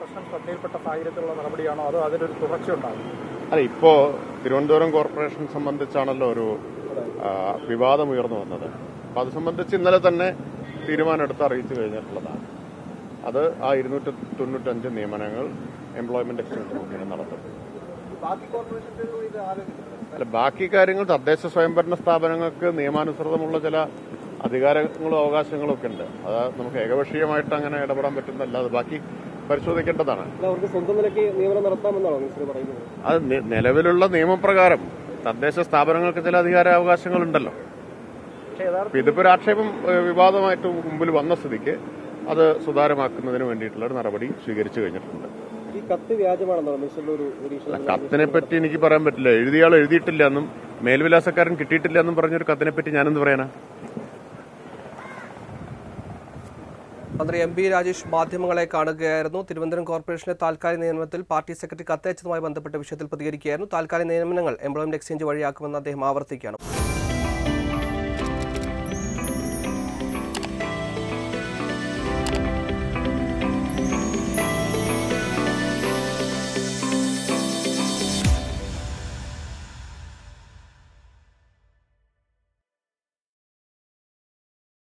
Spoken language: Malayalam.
പ്രശ്നം ശ്രദ്ധയിൽപ്പെട്ട സാഹചര്യത്തിലുള്ള നടപടിയാണോ അതോ അതിനൊരു തുടർച്ചയുണ്ടാകും അല്ല ഇപ്പോ തിരുവനന്തപുരം കോർപ്പറേഷൻ സംബന്ധിച്ചാണല്ലോ ഒരു ആ, വിവാദം ഉയർന്നു വന്നത് അപ്പൊ അത് സംബന്ധിച്ച് ഇന്നലെ തന്നെ തീരുമാനമെടുത്ത് അറിയിച്ചു കഴിഞ്ഞിട്ടുള്ളതാണ് അത് ആ ഇരുന്നൂറ്റി തൊണ്ണൂറ്റഞ്ച് നിയമനങ്ങൾ എംപ്ലോയ്മെന്റ് എക്സ്ചേഞ്ച് മുഖേന നടത്തും ബാക്കി കോർപ്പറേഷനുകളിലും ഇത് ആലോചിക്കുന്നുണ്ട് അല്ല ബാക്കി കാര്യങ്ങൾ തദ്ദേശ സ്വയംഭരണ സ്ഥാപനങ്ങൾക്ക് നിയമാനുസൃതമുള്ള ചില അധികാരങ്ങളും അവകാശങ്ങളും ഒക്കെ ഉണ്ട് അത് നമുക്ക് ഏകപക്ഷീയമായിട്ട് അങ്ങനെ ഇടപെടാൻ പറ്റുന്നതല്ല അത് ബാക്കി പരിശോധിക്കേണ്ടതാണ് അവർക്ക് സ്വന്തം നിലയ്ക്ക് നിയമനം നടത്താമെന്നാണോ മിനിസ്റ്റർ പറയുന്നത് അത് നി- നിലവിലുള്ള നിയമപ്രകാരം തദ്ദേശ സ്ഥാപനങ്ങൾക്ക് ചില അധികാരാവകാശങ്ങളുണ്ടല്ലോ പക്ഷേ യഥാർത്ഥ അപ്പൊ ഇതിപ്പോ ഒരു ആക്ഷേപം ഏഹ്, വിവാദമായിട്ട് മുമ്പിൽ വന്ന സ്ഥിതിക്ക് അത് സുതാര്യമാക്കുന്നതിന് വേണ്ടിയിട്ടുള്ള ഒരു നടപടി സ്വീകരിച്ചു കഴിഞ്ഞിട്ടുണ്ട് ഈ കത്ത് വ്യാജമാണെന്നാണ് മിനിസ്റ്ററുടെ ഒരു അല്ല, നിരീക്ഷണം കത്തിനെ പറ്റി എനിക്ക് പറയാൻ പറ്റില്ല എഴുതിയാൾ എഴുതിയിട്ടില്ല എന്നും മേൽവിലാസക്കാരൻ കിട്ടിയിട്ടില്ല എന്നും പറഞ്ഞൊരു കത്തിനെ പറ്റി ഞാനെന്ത് പറയാനാ മന്ത്രി എം പി രാജേഷ് മാധ്യമങ്ങളെ കാണുകയായിരുന്നു തിരുവനന്തപുരം കോർപ്പറേഷന്റെ താൽക്കാലിക നിയമനത്തിൽ പാർട്ടി സെക്രട്ടറി കത്തയച്ചതുമായി ബന്ധപ്പെട്ട വിഷയത്തിൽ പ്രതികരിക്കുകയായിരുന്നു താൽക്കാലിക നിയമനങ്ങൾ എംപ്ലോയ്മെന്റ് എക്സ്ചേഞ്ച് വഴിയാക്കുമെന്ന് അദ്ദേഹം ആവർത്തിക്കുകയാണ്